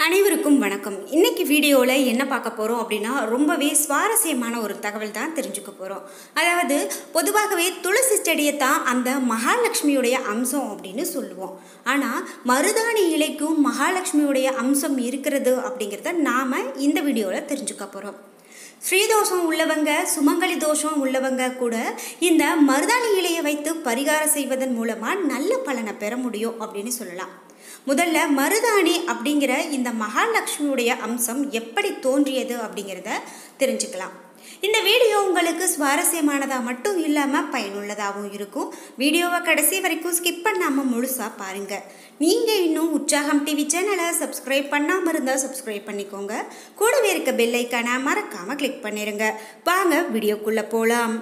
அனைவருக்கும் வணக்கம் இன்னைக்கு வீடியோவில் என்ன பார்க்க போகிறோம் அப்படின்னா ரொம்பவே சுவாரஸ்யமான ஒரு தகவல் தான் தெரிஞ்சுக்க போகிறோம் அதாவது பொதுவாகவே துளசி செடியை தான் அந்த மகாலட்சுமியுடைய அம்சம் அப்படின்னு சொல்லுவோம் ஆனால் மருதாணி இலைக்கும் மகாலட்சுமியுடைய அம்சம் இருக்கிறது அப்படிங்கிறத நாம் இந்த வீடியோவில் தெரிஞ்சுக்க போகிறோம் ஸ்ரீதோஷம் உள்ளவங்க சுமங்கலி தோஷம் உள்ளவங்க கூட இந்த மருதாணி இலையை வைத்து பரிகாரம் செய்வதன் மூலமாக நல்ல பலனை பெற முடியும் அப்படின்னு சொல்லலாம் முதல்ல மருதாணி அப்படிங்கிற இந்த மகாலட்சுமியுடைய அம்சம் எப்படி தோன்றியது அப்படிங்கிறத தெரிஞ்சுக்கலாம் இந்த வீடியோ உங்களுக்கு சுவாரஸ்யமானதாக மட்டும் இல்லாமல் பயனுள்ளதாகவும் இருக்கும் வீடியோவை கடைசி வரைக்கும் ஸ்கிப் பண்ணாமல் முழுசாக பாருங்கள் நீங்கள் இன்னும் உற்சாகம் டிவி சேனலை சப்ஸ்கிரைப் பண்ணாமல் இருந்தால் சப்ஸ்கிரைப் பண்ணிக்கோங்க கூடவே இருக்க பெல்லைக்கான மறக்காமல் கிளிக் பண்ணிடுங்க வாங்க வீடியோக்குள்ளே போகலாம்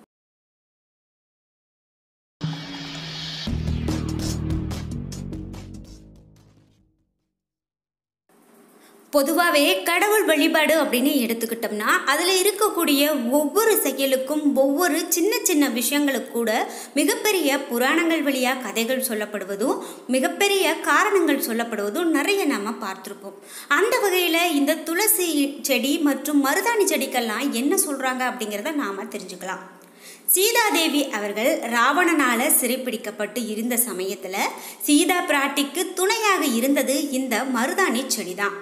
பொதுவாகவே கடவுள் வழிபாடு அப்படின்னு எடுத்துக்கிட்டோம்னா அதில் இருக்கக்கூடிய ஒவ்வொரு செயலுக்கும் ஒவ்வொரு சின்ன சின்ன விஷயங்களுக்கு கூட மிகப்பெரிய புராணங்கள் வழியாக கதைகள் சொல்லப்படுவதும் மிகப்பெரிய காரணங்கள் சொல்லப்படுவதும் நிறைய நம்ம பார்த்துருப்போம் அந்த வகையில் இந்த துளசி செடி மற்றும் மருதாணி செடிக்கெல்லாம் என்ன சொல்கிறாங்க அப்படிங்கிறத நாம் தெரிஞ்சுக்கலாம் சீதாதேவி அவர்கள் ராவணனால் சிறைப்பிடிக்கப்பட்டு இருந்த சமயத்தில் சீதா பிராட்டிக்கு துணையாக இருந்தது இந்த மருதாணி செடி தான்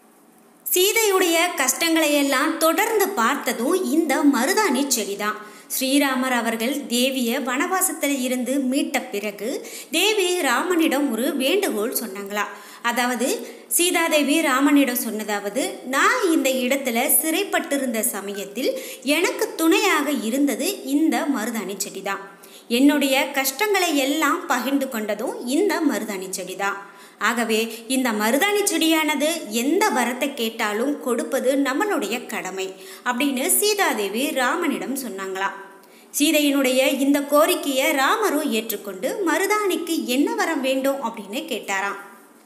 சீதையுடைய கஷ்டங்களை எல்லாம் தொடர்ந்து பார்த்ததும் இந்த மருதாணி செடிதான் ஸ்ரீராமர் அவர்கள் தேவியை வனவாசத்தில் இருந்து மீட்ட பிறகு தேவி ராமனிடம் ஒரு வேண்டுகோள் சொன்னாங்களா அதாவது சீதாதேவி ராமனிடம் சொன்னதாவது நான் இந்த இடத்துல சிறைப்பட்டிருந்த சமயத்தில் எனக்கு துணையாக இருந்தது இந்த மருதாணி செடி தான் என்னுடைய கஷ்டங்களை எல்லாம் பகிர்ந்து கொண்டதும் இந்த மருதாணி செடி தான் ஆகவே இந்த மருதாணி செடியானது எந்த வரத்தை கேட்டாலும் கொடுப்பது நம்மளுடைய கடமை அப்படின்னு சீதாதேவி ராமனிடம் சொன்னாங்களாம் சீதையினுடைய இந்த கோரிக்கையை ராமரும் ஏற்றுக்கொண்டு மருதாணிக்கு என்ன வரம் வேண்டும் அப்படின்னு கேட்டாராம்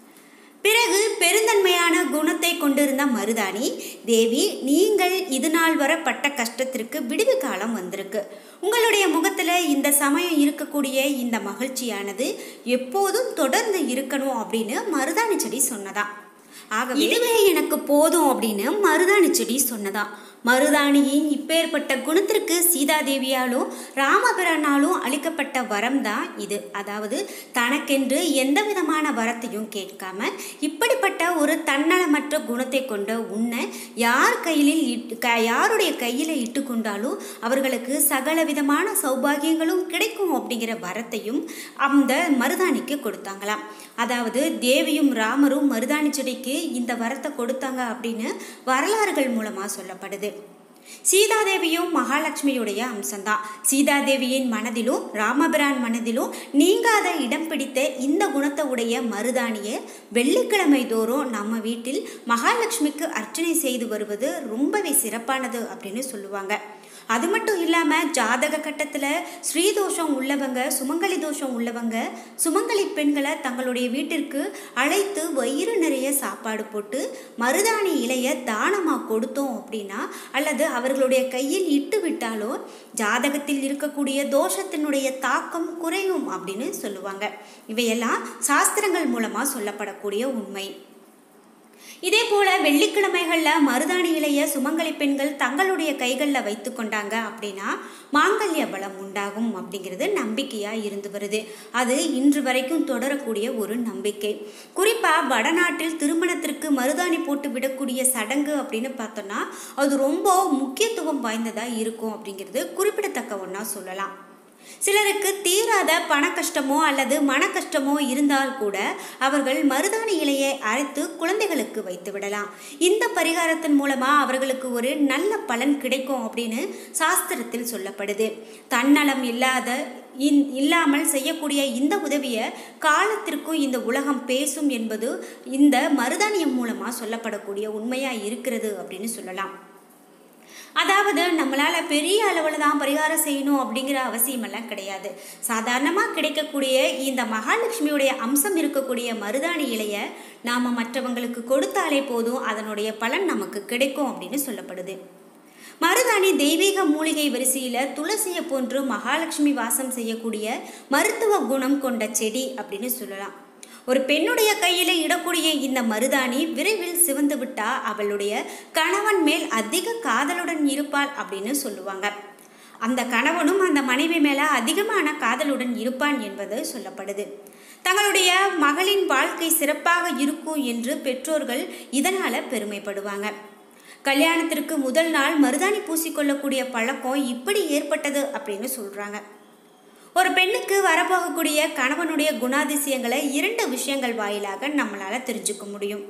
பிறகு பெருந்தன்மையான குணத்தை கொண்டிருந்த மருதாணி தேவி நீங்கள் இது நாள் வர பட்ட கஷ்டத்திற்கு விடுவி காலம் வந்திருக்கு உங்களுடைய முகத்தில் இந்த சமயம் இருக்கக்கூடிய இந்த மகிழ்ச்சியானது எப்போதும் தொடர்ந்து இருக்கணும் அப்படின்னு மருதாணி செடி சொன்னதாம் ஆகவே இதுவே எனக்கு போதும் அப்படின்னு மருதாணி செடி சொன்னதாம் மருதாணியின் இப்பேற்பட்ட குணத்திற்கு சீதாதேவியாலும் ராமபிரானாலும் அளிக்கப்பட்ட வரம் தான் இது அதாவது தனக்கென்று எந்த விதமான வரத்தையும் கேட்காம இப்படிப்பட்ட ஒரு தன்னலமற்ற குணத்தை கொண்ட உன்னை யார் கையிலில் இட்டு க யாருடைய கையில் இட்டு கொண்டாலும் அவர்களுக்கு சகல விதமான சௌபாகியங்களும் கிடைக்கும் அப்படிங்கிற வரத்தையும் அந்த மருதாணிக்கு கொடுத்தாங்களாம் அதாவது தேவியும் ராமரும் மருதாணி செடிக்கு இந்த வரத்தை கொடுத்தாங்க அப்படின்னு வரலாறுகள் மூலமாக சொல்லப்படுது சீதாதேவியும் மகாலட்சுமியுடைய அம்சம்தான் சீதாதேவியின் மனதிலும் ராமபிரான் மனதிலும் நீங்காத இடம் பிடித்த இந்த குணத்தை உடைய மருதாணியை வெள்ளிக்கிழமை தோறும் நம்ம வீட்டில் மகாலட்சுமிக்கு அர்ச்சனை செய்து வருவது ரொம்பவே சிறப்பானது அப்படின்னு சொல்லுவாங்க அது மட்டும் இல்லாமல் ஜாதக கட்டத்தில் ஸ்ரீதோஷம் உள்ளவங்க சுமங்கலி தோஷம் உள்ளவங்க சுமங்கலி பெண்களை தங்களுடைய வீட்டிற்கு அழைத்து வயிறு நிறைய சாப்பாடு போட்டு மருதாணி இலையை தானமாக கொடுத்தோம் அப்படின்னா அல்லது அவர்களுடைய கையில் இட்டு விட்டாலோ ஜாதகத்தில் இருக்கக்கூடிய தோஷத்தினுடைய தாக்கம் குறையும் அப்படின்னு சொல்லுவாங்க இவையெல்லாம் சாஸ்திரங்கள் மூலமாக சொல்லப்படக்கூடிய உண்மை இதே போல வெள்ளிக்கிழமைகளில் மருதாணி இலைய சுமங்கலி பெண்கள் தங்களுடைய கைகளில் வைத்து கொண்டாங்க அப்படின்னா மாங்கல்ய பலம் உண்டாகும் அப்படிங்கிறது நம்பிக்கையாக இருந்து வருது அது இன்று வரைக்கும் தொடரக்கூடிய ஒரு நம்பிக்கை குறிப்பாக வடநாட்டில் திருமணத்திற்கு மருதாணி போட்டு விடக்கூடிய சடங்கு அப்படின்னு பார்த்தோன்னா அது ரொம்ப முக்கியத்துவம் வாய்ந்ததாக இருக்கும் அப்படிங்கிறது குறிப்பிடத்தக்க ஒன்றா சொல்லலாம் சிலருக்கு தீராத பண கஷ்டமோ அல்லது மன கஷ்டமோ இருந்தால் கூட அவர்கள் மருதாணி இலையை அரைத்து குழந்தைகளுக்கு வைத்து விடலாம் இந்த பரிகாரத்தின் மூலமாக அவர்களுக்கு ஒரு நல்ல பலன் கிடைக்கும் அப்படின்னு சாஸ்திரத்தில் சொல்லப்படுது தன்னலம் இல்லாத இன் இல்லாமல் செய்யக்கூடிய இந்த உதவியை காலத்திற்கும் இந்த உலகம் பேசும் என்பது இந்த மருதாணியம் மூலமாக சொல்லப்படக்கூடிய உண்மையாக இருக்கிறது அப்படின்னு சொல்லலாம் அதாவது நம்மளால் பெரிய அளவில் தான் பரிகாரம் செய்யணும் அப்படிங்கிற அவசியமெல்லாம் கிடையாது சாதாரணமாக கிடைக்கக்கூடிய இந்த மகாலட்சுமியுடைய அம்சம் இருக்கக்கூடிய மருதாணி இலையை நாம் மற்றவங்களுக்கு கொடுத்தாலே போதும் அதனுடைய பலன் நமக்கு கிடைக்கும் அப்படின்னு சொல்லப்படுது மருதாணி தெய்வீக மூலிகை வரிசையில் துளசியை போன்று மகாலட்சுமி வாசம் செய்யக்கூடிய மருத்துவ குணம் கொண்ட செடி அப்படின்னு சொல்லலாம் ஒரு பெண்ணுடைய கையில் இடக்கூடிய இந்த மருதாணி விரைவில் சிவந்து விட்டா அவளுடைய கணவன் மேல் அதிக காதலுடன் இருப்பாள் அப்படின்னு சொல்லுவாங்க அந்த கணவனும் அந்த மனைவி மேலே அதிகமான காதலுடன் இருப்பான் என்பது சொல்லப்படுது தங்களுடைய மகளின் வாழ்க்கை சிறப்பாக இருக்கும் என்று பெற்றோர்கள் இதனால் பெருமைப்படுவாங்க கல்யாணத்திற்கு முதல் நாள் மருதாணி பூசிக்கொள்ளக்கூடிய பழக்கம் இப்படி ஏற்பட்டது அப்படின்னு சொல்கிறாங்க ஒரு பெண்ணுக்கு வரப்போகக்கூடிய கணவனுடைய குணாதிசயங்களை இரண்டு விஷயங்கள் வாயிலாக நம்மளால் தெரிஞ்சுக்க முடியும்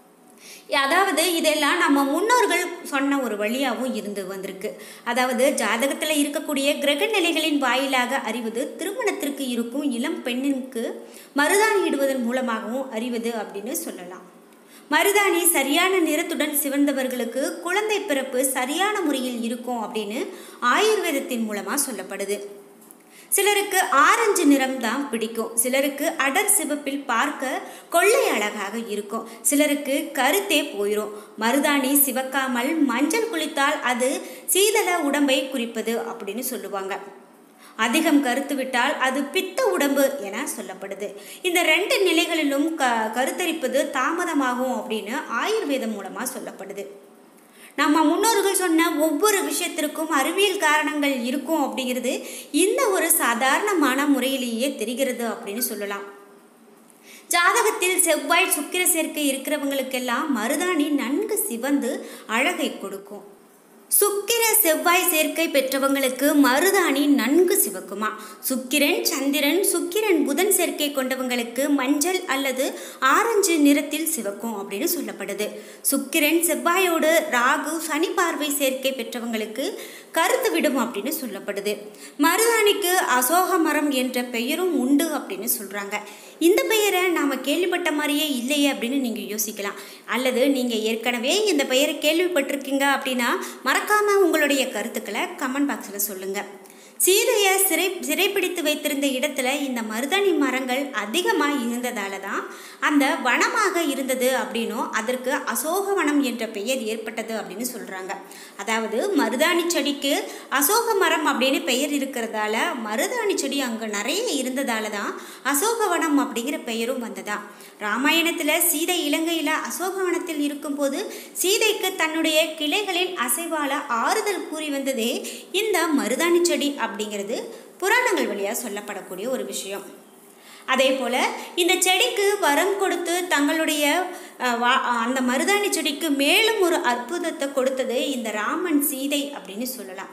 அதாவது இதெல்லாம் நம்ம முன்னோர்கள் சொன்ன ஒரு வழியாகவும் இருந்து வந்திருக்கு அதாவது ஜாதகத்தில் இருக்கக்கூடிய கிரக நிலைகளின் வாயிலாக அறிவது திருமணத்திற்கு இருக்கும் இளம் பெண்ணுக்கு மருதாணி இடுவதன் மூலமாகவும் அறிவது அப்படின்னு சொல்லலாம் மருதாணி சரியான நிறத்துடன் சிவந்தவர்களுக்கு குழந்தை பிறப்பு சரியான முறையில் இருக்கும் அப்படின்னு ஆயுர்வேதத்தின் மூலமாக சொல்லப்படுது சிலருக்கு ஆரஞ்சு நிறம் தான் பிடிக்கும் சிலருக்கு அடர் சிவப்பில் பார்க்க கொள்ளை அழகாக இருக்கும் சிலருக்கு கருத்தே போயிடும் மருதாணி சிவக்காமல் மஞ்சள் குளித்தால் அது சீதள உடம்பை குறிப்பது அப்படின்னு சொல்லுவாங்க அதிகம் கருத்து விட்டால் அது பித்த உடம்பு என சொல்லப்படுது இந்த ரெண்டு நிலைகளிலும் க கருத்தரிப்பது தாமதமாகும் அப்படின்னு ஆயுர்வேதம் மூலமாக சொல்லப்படுது நம்ம முன்னோர்கள் சொன்ன ஒவ்வொரு விஷயத்திற்கும் அறிவியல் காரணங்கள் இருக்கும் அப்படிங்கிறது இந்த ஒரு சாதாரணமான முறையிலேயே தெரிகிறது அப்படின்னு சொல்லலாம் ஜாதகத்தில் செவ்வாய் சுக்கிர சேர்க்கை இருக்கிறவங்களுக்கெல்லாம் மருதாணி நன்கு சிவந்து அழகை கொடுக்கும் சுக்கிர செவ்வாய் சேர்க்கை பெற்றவங்களுக்கு மருதாணி நன்கு சிவக்குமா சுக்கிரன் சந்திரன் சுக்கிரன் புதன் சேர்க்கை கொண்டவங்களுக்கு மஞ்சள் அல்லது ஆரஞ்சு நிறத்தில் சிவக்கும் அப்படின்னு சொல்லப்படுது சுக்கிரன் செவ்வாயோடு ராகு சனி பார்வை சேர்க்கை பெற்றவங்களுக்கு கருத்து விடும் அப்படின்னு சொல்லப்படுது மருதாணிக்கு அசோக மரம் என்ற பெயரும் உண்டு அப்படின்னு சொல்கிறாங்க இந்த பெயரை நாம் கேள்விப்பட்ட மாதிரியே இல்லையே அப்படின்னு நீங்கள் யோசிக்கலாம் அல்லது நீங்கள் ஏற்கனவே இந்த பெயரை கேள்விப்பட்டிருக்கீங்க அப்படின்னா மறக்காமல் உங்களுடைய கருத்துக்களை கமெண்ட் பாக்ஸில் சொல்லுங்கள் சீதையை சிறை சிறைப்பிடித்து வைத்திருந்த இடத்துல இந்த மருதாணி மரங்கள் அதிகமாக இருந்ததால தான் அந்த வனமாக இருந்தது அப்படின்னும் அதற்கு அசோக வனம் என்ற பெயர் ஏற்பட்டது அப்படின்னு சொல்கிறாங்க அதாவது மருதாணி செடிக்கு அசோக மரம் அப்படின்னு பெயர் இருக்கிறதால மருதாணி செடி அங்கே நிறைய இருந்ததால தான் அசோகவனம் அப்படிங்கிற பெயரும் வந்ததா ராமாயணத்தில் சீதை இலங்கையில் அசோகவனத்தில் இருக்கும்போது சீதைக்கு தன்னுடைய கிளைகளின் அசைவால ஆறுதல் கூறி வந்ததே இந்த மருதாணி செடி அப்படிங்கிறது புராணங்கள் வழியாக சொல்லப்படக்கூடிய ஒரு விஷயம் அதே போல் இந்த செடிக்கு வரம் கொடுத்து தங்களுடைய அஹ், வா- அந்த மருதாணி செடிக்கு மேலும் ஒரு அற்புதத்தை கொடுத்தது இந்த ராமன் சீதை அப்படின்னு சொல்லலாம்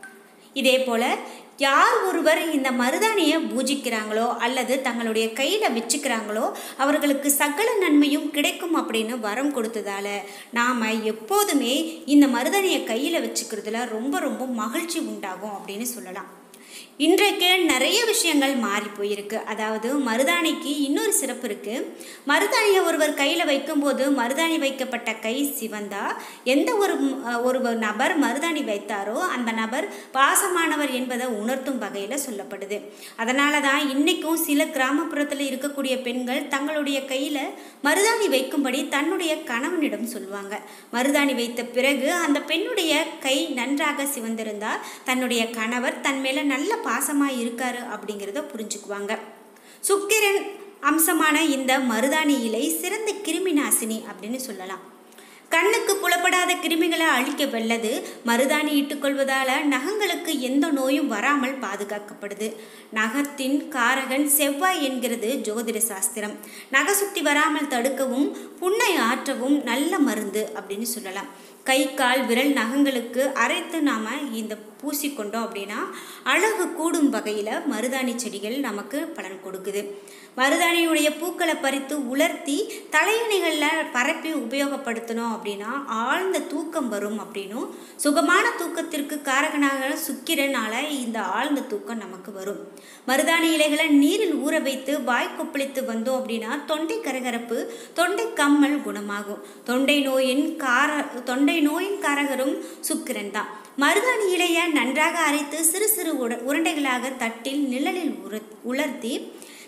இதே போல் யார் ஒருவர் இந்த மருதாணியை பூஜிக்கிறாங்களோ அல்லது தங்களுடைய கையில் வச்சுக்கிறாங்களோ அவர்களுக்கு சகல நன்மையும் கிடைக்கும் அப்படின்னு வரம் கொடுத்ததால நாம் எப்போதுமே இந்த மருதாணியை கையில் வச்சுக்கிறதுல ரொம்ப ரொம்ப மகிழ்ச்சி உண்டாகும் அப்படின்னு சொல்லலாம் இன்றைக்கு நிறைய விஷயங்கள் மாறி போயிருக்கு அதாவது மருதாணிக்கு இன்னொரு சிறப்பு இருக்கு மருதாணியை ஒருவர் கையில் வைக்கும்போது மருதாணி வைக்கப்பட்ட கை சிவந்தா எந்த ஒரு ம், அஹ், ஒரு நபர் மருதாணி வைத்தாரோ அந்த நபர் பாசமானவர் என்பதை உணர்த்தும் வகையில் சொல்லப்படுது அதனால தான் இன்னைக்கும் சில கிராமப்புறத்தில் இருக்கக்கூடிய பெண்கள் தங்களுடைய கையில் மருதாணி வைக்கும்படி தன்னுடைய கணவனிடம் சொல்லுவாங்க மருதாணி வைத்த பிறகு அந்த பெண்ணுடைய கை நன்றாக சிவந்திருந்தால் தன்னுடைய கணவர் தன் மேலே நல்ல பாசமாக இருக்காரு அப்படிங்கிறத புரிஞ்சுக்குவாங்க சுக்கிரன் அம்சமான இந்த மருதாணி இலை சிறந்த கிருமி நாசினி அப்படின்னு சொல்லலாம் கண்ணுக்கு புலப்படாத கிருமிகளை அழிக்க வல்லது மருதாணி இட்டுக்கொள்வதால நகங்களுக்கு எந்த நோயும் வராமல் பாதுகாக்கப்படுது நகத்தின் காரகன் செவ்வாய் என்கிறது ஜோதிட சாஸ்திரம் நகை சுத்தி வராமல் தடுக்கவும் புண்ணை ஆற்றவும் நல்ல மருந்து அப்படின்னு சொல்லலாம் கை கால் விரல் நகங்களுக்கு அரைத்து நாம் இந்த பூசிக்கொண்டோம் அப்படின்னா அழகு கூடும் வகையில் மருதாணி செடிகள் நமக்கு பலன் கொடுக்குது மருதாணியுடைய பூக்களை பறித்து உலர்த்தி தலையணைகளில் பரப்பி உபயோகப்படுத்தணும் அப்படின்னா ஆழ்ந்த தூக்கம் வரும் அப்படின்னும் சுகமான தூக்கத்திற்கு காரகனாக சுக்கிரனால இந்த ஆழ்ந்த தூக்கம் நமக்கு வரும் மருதாணி இலைகளை நீரில் ஊற வைத்து வாய் கொப்பளித்து வந்தோம் அப்படின்னா தொண்டை கரகரப்பு தொண்டை கம்மல் குணமாகும் தொண்டை நோயின் கார தொண்டை நோயின் காரகரும் சுக்கிரன் தான் மருதாணி இலையை நன்றாக அரைத்து சிறு சிறு உட உருண்டைகளாக தட்டில் நிழலில் உர உலர்த்தி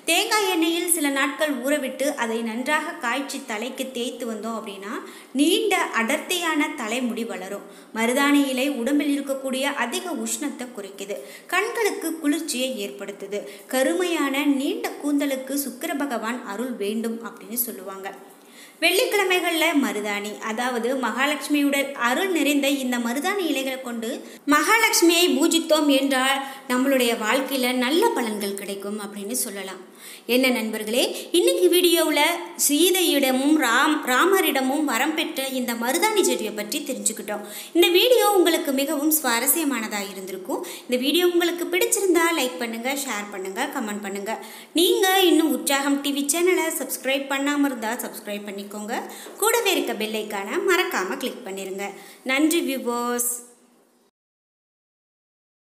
தேங்காய் எண்ணெயில் சில நாட்கள் ஊறவிட்டு அதை நன்றாக காய்ச்சி தலைக்கு தேய்த்து வந்தோம் அப்படின்னா நீண்ட அடர்த்தியான தலைமுடி வளரும் மருதாணி இலை உடம்பில் இருக்கக்கூடிய அதிக உஷ்ணத்தை குறைக்குது கண்களுக்கு குளிர்ச்சியை ஏற்படுத்துது கருமையான நீண்ட கூந்தலுக்கு சுக்கிர பகவான் அருள் வேண்டும் அப்படின்னு சொல்லுவாங்க வெள்ளிக்கிழமைகளில் மருதாணி அதாவது மகாலட்சுமியுடைய அருள் நிறைந்த இந்த மருதாணி இலைகளை கொண்டு மகாலட்சுமியை பூஜித்தோம் என்றால் நம்மளுடைய வாழ்க்கையில் நல்ல பலன்கள் கிடைக்கும் அப்படின்னு சொல்லலாம் என்ன நண்பர்களே இன்னைக்கு வீடியோவில் சீதையிடமும் ராம் ராமரிடமும் வரம் பெற்ற இந்த மருதாணி செடியை பற்றி தெரிஞ்சுக்கிட்டோம் இந்த வீடியோ உங்களுக்கு மிகவும் சுவாரஸ்யமானதாக இருந்திருக்கும் இந்த வீடியோ உங்களுக்கு பிடிச்சிருந்தா லைக் பண்ணுங்கள் ஷேர் பண்ணுங்கள் கமெண்ட் பண்ணுங்கள் நீங்கள் இன்னும் உற்சாகம் டிவி சேனலை சப்ஸ்கிரைப் பண்ணாமல் இருந்தால் சப்ஸ்கிரைப் பண்ணிக்கோங்க கூடவே இருக்க பெல்லைக்கான மறக்காமல் கிளிக் பண்ணிடுங்க நன்றி வியூவர்ஸ்